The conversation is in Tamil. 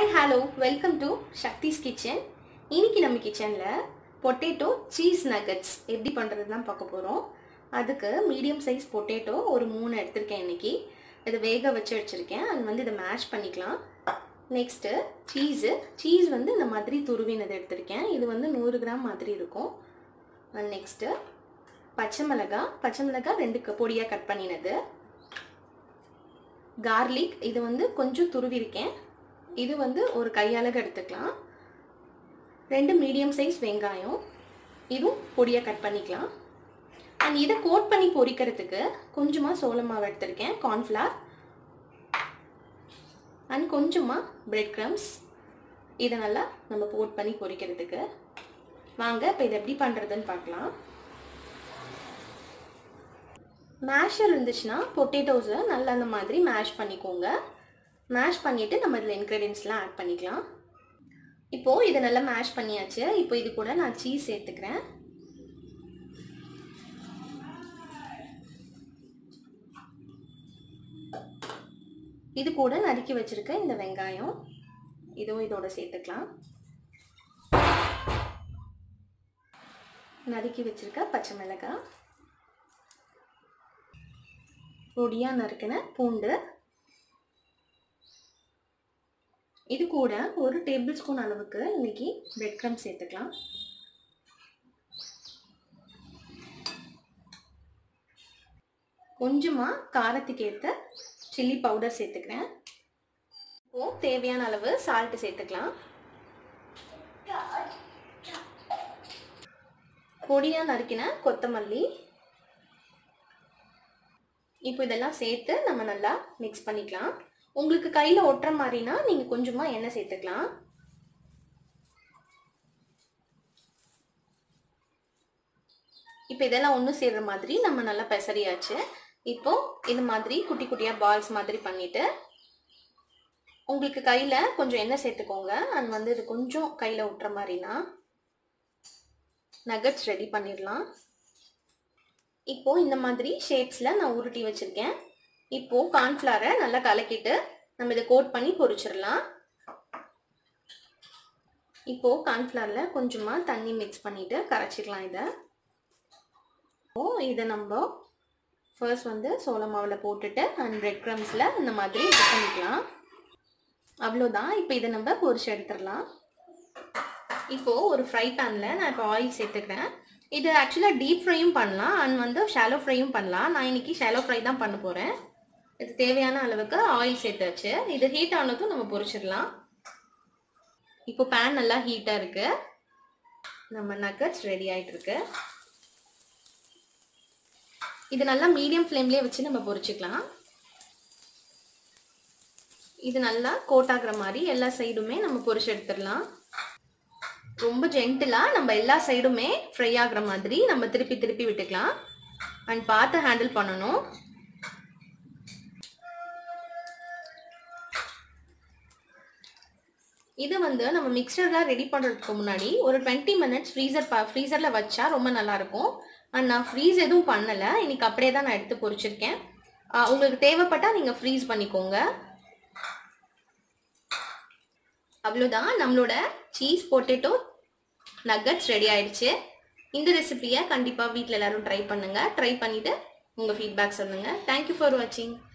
hello welcome to Shakthi's kitchen இன்னைக்கு நம்ம கிச்சனில் பொட்டேட்டோ சீஸ் நகட்ஸ் எப்படி பண்ணுறது தான் பார்க்க போகிறோம் அதுக்கு மீடியம் சைஸ் பொட்டேட்டோ ஒரு மூணு எடுத்திருக்கேன் இன்னைக்கு இதை வேக வச்சு வச்சுருக்கேன் அது வந்து இதை மேஷ் பண்ணிக்கலாம் நெக்ஸ்ட்டு சீஸு சீஸ் வந்து இந்த மாதிரி துருவினது எடுத்திருக்கேன் இது வந்து நூறு கிராம் மாதிரி இருக்கும் நெக்ஸ்ட்டு பச்சை மிளகாய் பச்சை மிளகாய் ரெண்டு பொடியாக கட் பண்ணினது கார்லிக் இது வந்து கொஞ்சம் துருவிருக்கேன் இது வந்து ஒரு கையளகு எடுத்துக்கலாம் ரெண்டு மீடியம் சைஸ் வெங்காயம் இதுவும் பொடியாக கட் பண்ணிக்கலாம் அண்ட் இதை கோட் பண்ணி பொரிக்கிறதுக்கு கொஞ்சமாக சோள மாவு எடுத்திருக்கேன் கார்ன்ஃப்ளவர் அண்ட் கொஞ்சமாக பிரெட் க்ரம்ஸ் இதை நல்லா நம்ம கோட் பண்ணி பொரிக்கிறதுக்கு வாங்க இப்போ இதை எப்படி பண்ணுறதுன்னு பார்க்கலாம் மேஷர் இருந்துச்சுன்னா பொட்டேட்டோஸை நல்லா அந்த மாதிரி மேஷ் பண்ணிக்கோங்க மேஷ் பண்ணிவிட்டு நம்ம இதில் இன்க்ரீடியன்ஸ்லாம் ஆட் பண்ணிக்கலாம் இப்போது இதை நல்லா மேஷ் பண்ணியாச்சு இப்போ இது கூட நான் சீஸ் சேர்த்துக்கிறேன் இது கூட நறுக்கி வச்சுருக்க இந்த வெங்காயம் இதுவும் இதோட சேர்த்துக்கலாம் நறுக்கி வச்சுருக்க பச்சை மிளகாய் பொடியாக நறுக்கின பூண்டு இது கூட ஒரு டேபிள் ஸ்பூன் அளவுக்கு இன்னைக்கு பிரெட் க்ரம் சேர்த்துக்கலாம் கொஞ்சமாக காரத்துக்கு ஏற்ற சில்லி பவுடர் சேர்த்துக்கிறேன் இப்போது தேவையான அளவு சால்ட்டு சேர்த்துக்கலாம் பொடியாக நறுக்கின கொத்தமல்லி இப்போ இதெல்லாம் சேர்த்து நம்ம நல்லா மிக்ஸ் பண்ணிக்கலாம் உங்களுக்கு கையில் ஒட்டுற மாதிரினா நீங்கள் கொஞ்சமாக எண்ணெய் சேர்த்துக்கலாம் இப்போ இதெல்லாம் ஒன்று சேர்ற மாதிரி நம்ம நல்லா பெசரியாச்சு இப்போ இது மாதிரி குட்டி குட்டியாக பால்ஸ் மாதிரி பண்ணிட்டு உங்களுக்கு கையில் கொஞ்சம் எண்ணெய் சேர்த்துக்கோங்க அண்ட் வந்து இது கொஞ்சம் கையில் ஒட்டுற மாதிரினா நகட்ஸ் ரெடி பண்ணிடலாம் இப்போ இந்த மாதிரி ஷேப்ஸில் நான் உருட்டி வச்சுருக்கேன் இப்போ கார்ன்ஃப்ளவரை நல்லா கலக்கிட்டு நம்ம இதை கோட் பண்ணி பொரிச்சிடலாம் இப்போ கார்ன்ஃப்ளவரில் கொஞ்சமாக தண்ணி மிக்ஸ் பண்ணிவிட்டு கரைச்சிக்கலாம் இதை இப்போ இதை நம்ம ஃபர்ஸ்ட் வந்து சோள மாவில் போட்டுட்டு அண்ட் பிரெட் க்ரம்ஸில் இந்த மாதிரி இது பண்ணிக்கலாம் அவ்வளோதான் இப்போ இதை நம்ம பொரிச்சு எடுத்துடலாம் இப்போது ஒரு ஃப்ரை பேனில் நான் இப்போ ஆயில் சேர்த்துக்கிறேன் இது ஆக்சுவலாக டீப் ஃப்ரையும் பண்ணலாம் அண்ட் வந்து ஷாலோ ஃப்ரையும் பண்ணலாம் நான் இன்னைக்கு ஷாலோ ஃப்ரை தான் பண்ண போகிறேன் இது தேவையான அளவுக்கு ஆயில் சேர்த்தாச்சு இது ஹீட் ஆனதும் நம்ம பொரிச்சிடலாம் இப்போ பேன் நல்லா ஹீட்டாக இருக்கு நம்ம நக்கட்ஸ் ரெடி ஆகிட்டு இருக்கு இது நல்லா மீடியம் ஃப்ளேம்லேயே வச்சு நம்ம பொரிச்சுக்கலாம் இது நல்லா கோட் ஆகுற மாதிரி எல்லா சைடுமே நம்ம பொரிச்சு எடுத்துடலாம் ரொம்ப ஜென்டிலாக நம்ம எல்லா சைடுமே ஃப்ரை ஆகுற மாதிரி நம்ம திருப்பி திருப்பி விட்டுக்கலாம் அண்ட் பார்த்து ஹேண்டில் பண்ணணும் இது வந்து நம்ம மிக்சர்லாம் ரெடி பண்ணுறதுக்கு முன்னாடி ஒரு டுவெண்ட்டி மினிட்ஸ் ஃப்ரீசர் பா ஃப்ரீசரில் வச்சா ரொம்ப நல்லாயிருக்கும் அண்ட் நான் ஃப்ரீஸ் எதுவும் பண்ணலை இன்னைக்கு அப்படியே தான் நான் எடுத்து பொரிச்சிருக்கேன் உங்களுக்கு தேவைப்பட்டால் நீங்கள் ஃப்ரீஸ் பண்ணிக்கோங்க அவ்வளோதான் நம்மளோட சீஸ் பொட்டேட்டோ நக்கட்ஸ் ரெடி ஆயிடுச்சு இந்த ரெசிபியை கண்டிப்பாக வீட்டில் எல்லாரும் ட்ரை பண்ணுங்கள் ட்ரை பண்ணிவிட்டு உங்கள் ஃபீட்பேக் சொல்லுங்கள் தேங்க்யூ ஃபார் வாட்சிங்